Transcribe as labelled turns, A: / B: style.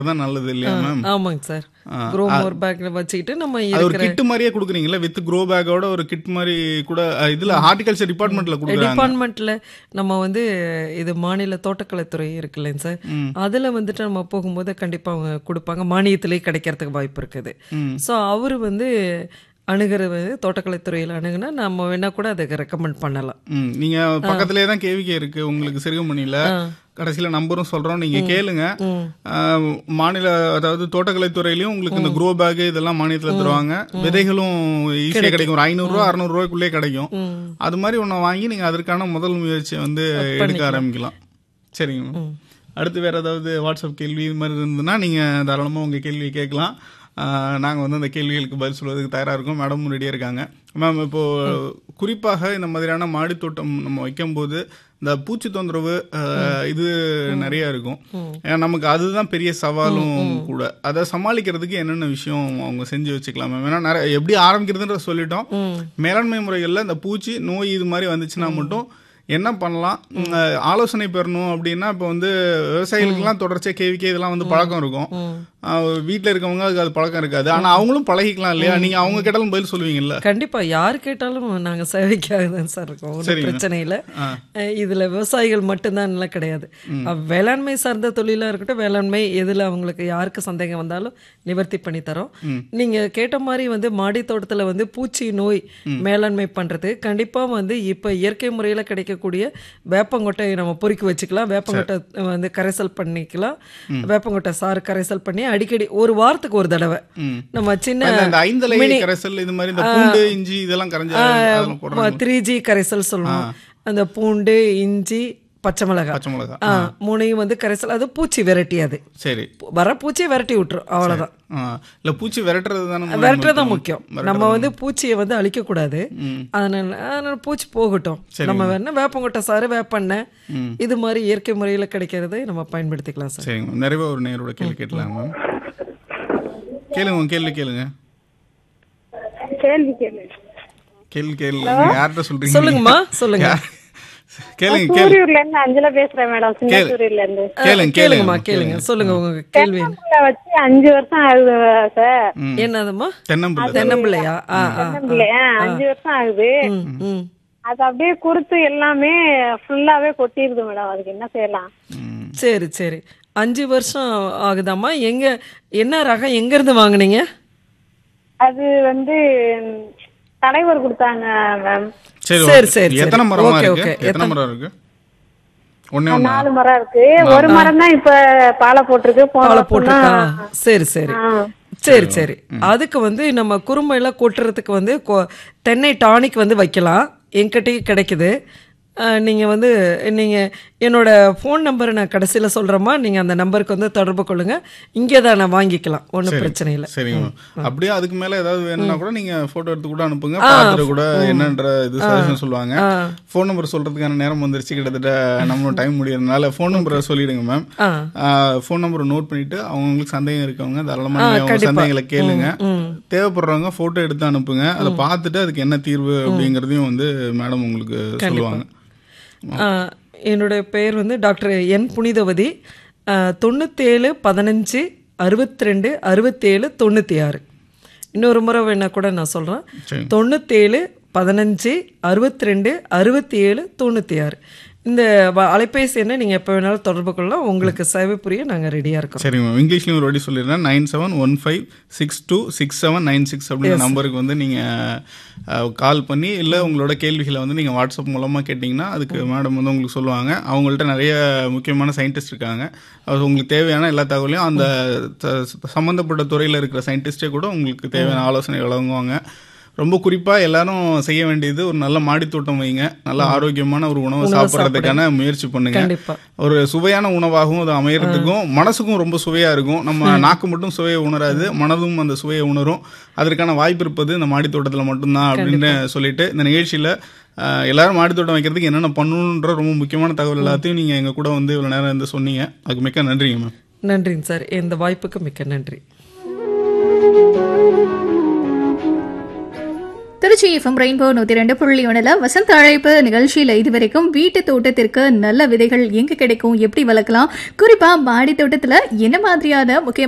A: தான் நல்லது இல்லையா மேம்
B: ஆமாங்க சார் க்ரோ மோர் பேக்ல வச்சுக்கிட்டு நம்ம
A: அது ஒரு
B: இருக்கிற
A: கிட் மாதிரியே கொடுக்குறீங்களா வித் க்ரோ பேக்கோட ஒரு கிட் மாதிரி கூட அஹ், இதுல ஹார்டிகல்ச்சர் டிபார்ட்மெண்ட்ல கொடுக்குறாங்க
B: டிபார்ட்மெண்ட்ல நம்ம வந்து இது மாநில தோட்டக்கலைத்துறை இருக்கு இல்லைங்க சார் அதுல வந்துட்டு நம்ம போகும்போது கண்டிப்பா அவங்க கொடுப்பாங்க மானியத்திலேயே கிடைக்கிறதுக்கு வாய்ப்பு இருக்குது ஸோ அவரு வந்து அணுகிற வந்து தோட்டக்கலைத்துறையில் அணுகுனா நம்ம வேணா கூட அதுக்கு ரெக்கமெண்ட் பண்ணலாம்
A: ம், நீங்க பக்கத்திலே தான் கேவிகே இருக்கு உங்களுக்கு சிறுகமணியில கடைசியில நம்பரும் சொல்றோம் நீங்க கேளுங்க அஹ், மாநில அதாவது தோட்டக்கலைத்துறையிலயும் உங்களுக்கு இந்த க்ரோ பேக் இதெல்லாம் மானியத்துல தருவாங்க விதைகளும் ஈஸியா கிடைக்கும் ஒரு ஐநூறு ரூபா அறுநூறு ரூபாய்க்குள்ளே கிடைக்கும் அது மாதிரி ஒண்ணு வாங்கி நீங்க அதற்கான முதல் முயற்சியை வந்து எடுக்க ஆரம்பிக்கலாம் சரிங்க மேம் அடுத்து வேற ஏதாவது வாட்ஸ்அப் கேள்வி இது மாதிரி இருந்ததுன்னா நீங்க தாராளமா உங்க கேள்வியை கேட்கலாம் ஆஹ் நாங்க வந்து அந்த கேள்விகளுக்கு பதில் சொல்வதற்கு தயாரா இருக்கோம் மேடமும் ரெடியா இருக்காங்க மேம் இப்போ குறிப்பாக இந்த மாதிரியான மாடி தோட்டம் நம்ம வைக்கும்போது இந்த பூச்சி தொந்தரவு ஆஹ் இது நிறைய இருக்கும் ஏன்னா நமக்கு அதுதான் பெரிய சவாலும் கூட அதை சமாளிக்கிறதுக்கு என்னென்ன விஷயம் அவங்க செஞ்சு வச்சுக்கலாம் மேம் ஏன்னா நிறைய எப்படி ஆரம்பிக்கிறதுன்ற சொல்லிட்டோம் மேலாண்மை முறைகள்ல இந்த பூச்சி நோய் இது மாதிரி வந்துச்சுன்னா மட்டும் என்ன பண்ணலாம் உம், அஹ், ஆலோசனை பெறணும் அப்படின்னா இப்போ வந்து விவசாயிகளுக்கெல்லாம் தொடர்ச்சியா கேவிக்கே இதெல்லாம் வந்து பழக்கம் இருக்கும் அஹ், வீட்ல இருக்கவங்க அதுக்கு அது பழக்கம் இருக்காது ஆனா அவங்களும் பழகிக்கலாம் இல்லையா நீங்க அவங்க கேட்டாலும் பதில் சொல்லுவீங்கல்ல
B: கண்டிப்பா யார் கேட்டாலும் நாங்க சேவைக்காக தான் சார் இருக்கோம் ஒன்றும்
A: சரிங்க.
B: பிரச்சனை இல்லை அஹ் இதுல விவசாயிகள் மட்டும்தான் எல்லாம் கிடையாது அஹ் வேளாண்மை சார்ந்த தொழிலா இருக்கட்டும் வேளாண்மை எதுல அவங்களுக்கு யாருக்கு சந்தேகம் வந்தாலும் நிவர்த்தி பண்ணி தரோம் நீங்க கேட்ட மாதிரி வந்து மாடி தோட்டத்துல வந்து பூச்சி நோய் மேலாண்மை பண்றது கண்டிப்பா வந்து இப்ப இயற்கை முறையில கிடைக்கக்கூடிய வேப்பங்கொட்டையை நம்ம பொறுக்கி வச்சுக்கலாம் வேப்பங்கொட்டை வந்து கரைசல் பண்ணிக்கலாம் வேப்பங்கொட்டை சாறு கரைசல் பண்ணி அடிக்கடி ஒரு வாரத்துக்கு ஒரு தடவை நம்ம சின்ன
A: அந்த- அந்த ஐந்தலை
B: mini-
A: கரைசல் இது மாதிரி இந்த பூண்டு இஞ்சி இதெல்லாம் கரைஞ்ச அதெல்லாம் போடுறாங்க
B: த்ரீ ஜி கரைசல் சொல்லுவோம் அந்த பூண்டு இஞ்சி பச்சை மிளகாய்
A: பச்சை மிளகா
B: ஆ மூணையும் வந்து கரைசல் அது பூச்சி விரட்டி அது
A: சரி
B: வர பூச்சியை விரட்டி விட்டுரும் அவ்வளவுதான்
A: ஆ, இல்ல பூச்சி விரட்டுறது தானே
B: விரட்டுறது தான் முக்கியம் நம்ம வந்து பூச்சியை வந்து அழிக்க கூடாது அதனால அதனால பூச்சி போகட்டும் நம்ம வேணா வேப்பங்கொட்டை சாறு வேப்பெண்ணெய் இது மாதிரி இயற்கை முறையில கிடைக்கிறதை நம்ம பயன்படுத்திக்கலாம் சார்
A: சரிங்க மேம் நிறைய ஒரு நேரோட கேள்வி கேட்கலாம் மேம் கேளுங்க உங்க கேள்வி கேளுங்க
C: கேள்வி கேளு
A: கேள்வி கேளுங்க யார்கிட்ட சொல்றீங்க
B: சொல்லுங்கம்மா சொல்லுங்க
A: யார்? கேளுங்க கேளுங்க
C: சூரியூர்ல இருந்து அஞ்சல பேசுறேன் மேடம் சின்ன
A: கேளு.
C: சூரியூர்ல இருந்து
A: கேளுங்க
B: கேளுங்கம்மா
A: கேளுங்க
B: கேளுங்க சொல்லுங்க உங்க கேள்வி என்ன?
C: தென்னம்பிள்ளை வச்சு அஞ்சு வருஷம் ஆகுது சார்
B: என்னதும்மா
A: தென்னம்பிள்ளை
B: தென்னம்பிள்ளையா ஆ ஆ
C: தென்னம்பிள்ளை ஆ, அஞ்சு வருஷம் ஆகுது
B: ம், ம்
C: அது அப்படியே குருத்து எல்லாமே ஃபுல்லாவே கொட்டிருது மேடம் அதுக்கு என்ன செய்யலாம்
A: ம்.
B: சரி சரி அஞ்சு வருஷம் ஆகுதாம்மா எங்க என்ன ரகம் எங்க இருந்து வாங்குனீங்க
C: அது வந்து ம், தலைவர் கொடுத்தாங்க மேம்
A: சரி
B: சரி,
A: okay.
B: சரி,
A: எத்தனை
B: சரி.
A: மரமா
B: Okay,
A: இருக்கு
B: okay.
A: எத்தனை மரம் இருக்கு ஒண்ணே ஒண்ணா
C: நாலு மரம் இருக்கு ஒரு மரம் தான் இப்ப பாலை போட்டிருக்கு போன
B: பாலை
C: வருஷம்
B: போட்டிருக்கா
C: தான்
B: சரி சரி
C: ஆ.
B: சரி சரி அதுக்கு வந்து நம்ம குறும்பையெல்லாம் கொட்டுறதுக்கு வந்து கொ- தென்னை டானிக் வந்து வைக்கலாம் என்கிட்டயும் கிடைக்குது அஹ், நீங்க வந்து நீங்க என்னோட ஃபோன் நம்பரை நான் கடைசியில சொல்றேம்மா நீங்க அந்த நம்பருக்கு வந்து தொடர்பு கொள்ளுங்க இங்கே தான் நான் வாங்கிக்கலாம் ஒன்றும் பிரச்சனை இல்லை
A: சரிங்க அப்படியே அதுக்கு மேல ஏதாவது வேணும்னா கூட நீங்க போட்டோ எடுத்து கூட அனுப்புங்க பார்த்துட்டு கூட என்னன்ற இது சஜஷன் சொல்லுவாங்க ஃபோன் நம்பர் சொல்றதுக்கான நேரம் வந்துருச்சு கிட்டத்தட்ட நம்ம டைம் முடியறதுனால ஃபோன் நம்பரை சொல்லிடுங்க மேம்
B: ஆ
A: ஃபோன் நம்பரை நோட் பண்ணிட்டு அவங்களுக்கு சந்தேகம் இருக்கவங்க தாராளமா நீங்க அவங்க சந்தேகங்களை கேளுங்க தேவைப்படுறவங்க போட்டோ எடுத்து அனுப்புங்க அதை பார்த்துட்டு அதுக்கு என்ன தீர்வு அப்படிங்கறதையும் வந்து மேடம் உங்களுக்கு சொல்லுவாங்க
B: ஆ, என்னுடைய பெயர் வந்து டாக்டர் என் புனிதவதி ஆ, தொண்ணூத்தேழு பதினஞ்சு அறுபத்தி ரெண்டு அறுபத்தேழு தொண்ணூற்றி ஆறு இன்னொரு முறை வேணா கூட நான் சொல்கிறேன்
A: சரி.
B: தொண்ணூத்தேழு பதினஞ்சு அறுபத்தி ரெண்டு அறுபத்தி ஏழு தொண்ணூற்றி ஆறு இந்த வ- அலைபேசி என்ன நீங்கள் எப்போ வேணாலும் தொடர்பு கொள்ளலாம் உங்களுக்கு சேவை புரிய நாங்கள் ரெடியாக இருக்கோம்
A: சரி மேம் இங்கிலீஷ்லயும் ஒரு வாட்டி சொல்லிடுறேன் nine seven one five six two six seven nine six அப்படிங்கிற நம்பருக்கு வந்து நீங்கள் கால் பண்ணி இல்லை உங்களோட கேள்விகளை வந்து நீங்கள் வாட்ஸ்அப் மூலமாக கேட்டிங்கன்னா அதுக்கு மேடம் வந்து உங்களுக்கு சொல்லுவாங்க அவங்கள்ட்ட நிறைய முக்கியமான சயின்டிஸ்ட் இருக்காங்க அது உங்களுக்கு தேவையான எல்லா தகவலையும் அந்த த- சம்மந்தப்பட்ட துறையில் இருக்கிற சயின்டிஸ்டே கூட உங்களுக்கு தேவையான ஆலோசனை வழங்குவாங்க ரொம்ப குறிப்பாக எல்லாரும் செய்ய வேண்டியது ஒரு நல்ல மாடித்தோட்டம் வைங்க நல்ல ஆரோக்கியமான ஒரு உணவை சாப்பிட்றதுக்கான முயற்சி பண்ணுங்க
B: கண்டிப்பா
A: ஒரு சுவையான உணவாகவும் அது அமையறதுக்கும் மனசுக்கும் ரொம்ப சுவையா இருக்கும் நம்ம நாக்கு மட்டும் சுவையை உணராது மனதும் அந்த சுவையை உணரும் அதற்கான வாய்ப்பு இருப்பது இந்த மாடித்தோட்டத்தில் மட்டும்தான் அப்படின்னு சொல்லிட்டு இந்த நிகழ்ச்சியில அஹ், எல்லாரும் மாடித்தோட்டம் வைக்கிறதுக்கு என்னென்ன பண்ணணுன்ற ரொம்ப முக்கியமான தகவல் எல்லாத்தையும் நீங்க எங்க கூட வந்து இவ்வளவு நேரம் இருந்து சொன்னீங்க அதுக்கு மிக்க நன்றிங்க மேம்
B: நன்றிங்க சார் இந்த வாய்ப்புக்கு மிக்க நன்றி
D: திருச்சி எஃப்எம் ரெயின்போ நூத்தி ரெண்டு புள்ளி ஒண்ணுல வசந்த அழைப்பு நிகழ்ச்சியில இதுவரைக்கும் வீட்டு தோட்டத்திற்கு நல்ல விதைகள் எங்க கிடைக்கும் எப்படி வளர்க்கலாம் குறிப்பா மாடி தோட்டத்துல என்ன மாதிரியான முக்கியமான